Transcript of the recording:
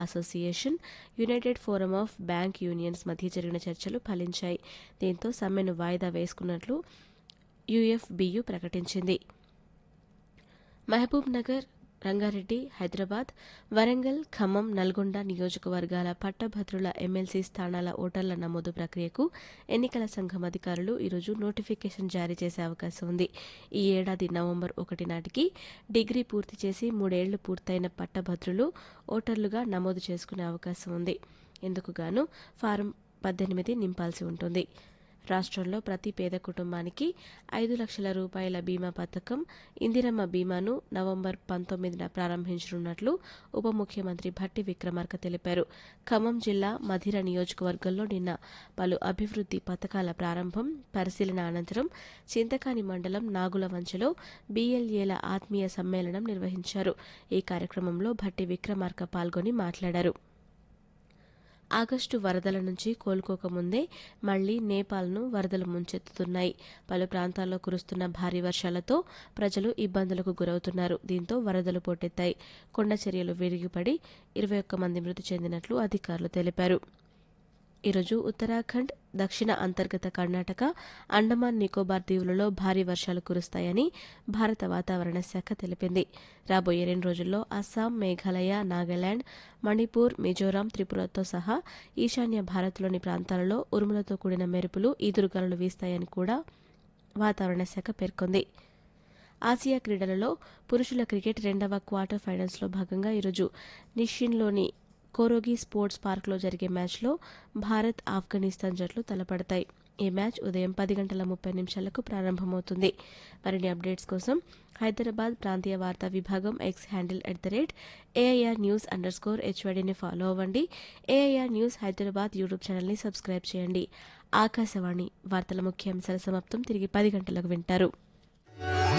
association united forum of bank unions మధ్య జరిగిన చర్చలు ఫలించాయి దీంతో సమ్మెను వాయిదా వేసుకున్నట్లు యుఎఫ్బియు ప్రకటించింది మహబూబ్ నగర్ రంగారెడ్డి హైదరాబాద్ వరంగల్ ఖమ్మం నల్గొండ నియోజకవర్గాల పట్టభద్రుల ఎమ్మెల్సీ స్థానాల ఓటర్ల నమోదు ప్రక్రియకు ఎన్నికల సంఘం అధికారులు ఈరోజు నోటిఫికేషన్ జారీ చేసే అవకాశం ఉంది ఈ ఏడాది నవంబర్ ఒకటి నాటికి డిగ్రీ పూర్తి చేసి మూడేళ్లు పూర్తయిన పట్టభద్రులు ఓటర్లుగా నమోదు చేసుకునే అవకాశం ఉంది ఇందుకు గాను ఫారం పద్దెనిమిది నింపాల్సి ఉంటుంది రాష్ట్రంలో ప్రతి పేద కుటుంబానికి ఐదు లక్షల రూపాయల బీమా పథకం ఇందిరమ్మ బీమాను నవంబర్ పంతొమ్మిదిన ప్రారంభించనున్నట్లు ఉప ముఖ్యమంత్రి భట్టి విక్రమార్క తెలిపారు ఖమ్మం జిల్లా మధిర నియోజకవర్గంలో నిన్న పలు అభివృద్ది పథకాల ప్రారంభం పరిశీలన అనంతరం చింతకాని మండలం నాగుల వంచలో బీఎల్ఏల ఆత్మీయ సమ్మేళనం నిర్వహించారు ఈ కార్యక్రమంలో భట్టి విక్రమార్క పాల్గొని మాట్లాడారు ఆగస్టు వరదల నుంచి కోలుకోకముందే మళ్లీ నేపాల్ను వరదలు ముంచెత్తుతున్నాయి పలు ప్రాంతాల్లో కురుస్తున్న భారీ వర్షాలతో ప్రజలు ఇబ్బందులకు గురవుతున్నారు దీంతో వరదలు పోటెత్తాయి కొండ చర్యలు విరిగిపడి ఇరవై ఒక్క మంది మృతి చెందినట్లు అధికారులు తెలిపారు ఈరోజు ఉత్తరాఖండ్ దక్షిణ అంతర్గత కర్ణాటక అండమాన్ నికోబార్ దీవులలో భారీ వర్షాలు కురుస్తాయని భారత వాతావరణ శాఖ తెలిపింది రాబోయే రెండు రోజుల్లో అస్సాం మేఘాలయ నాగాలాండ్ మణిపూర్ మిజోరాం త్రిపురతో సహా ఈశాన్య భారత్లోని ప్రాంతాలలో ఉరుములతో కూడిన మెరుపులు ఈదురుగాలులు వీస్తాయని కూడా వాతావరణ శాఖ పేర్కొంది ఆసియా క్రీడలలో పురుషుల క్రికెట్ రెండవ క్వార్టర్ ఫైనల్స్లో భాగంగా ఈరోజు నిషిన్లోని కోరోగి స్పోర్ట్స్ పార్క్లో జరిగే మ్యాచ్లో భారత్ ఆఫ్ఘనిస్తాన్ జట్లు తలపడతాయి ఈ మ్యాచ్ ఉదయం పది గంటల ముప్పై నిమిషాలకు ప్రారంభమవుతుంది మరిన్ని అప్డేట్స్ కోసం హైదరాబాద్ ప్రాంతీయ వార్తా విభాగం X handle at the rate AIR news underscore హెచ్వైడీని ఫాలో అవ్వండి ఏఐఆర్ న్యూస్ హైదరాబాద్ యూట్యూబ్ ఛానల్ని సబ్స్క్రైబ్ చేయండి ఆకాశవాణి వార్తల ముఖ్యాంశాల సమాప్తం తిరిగి పది గంటలకు వింటారు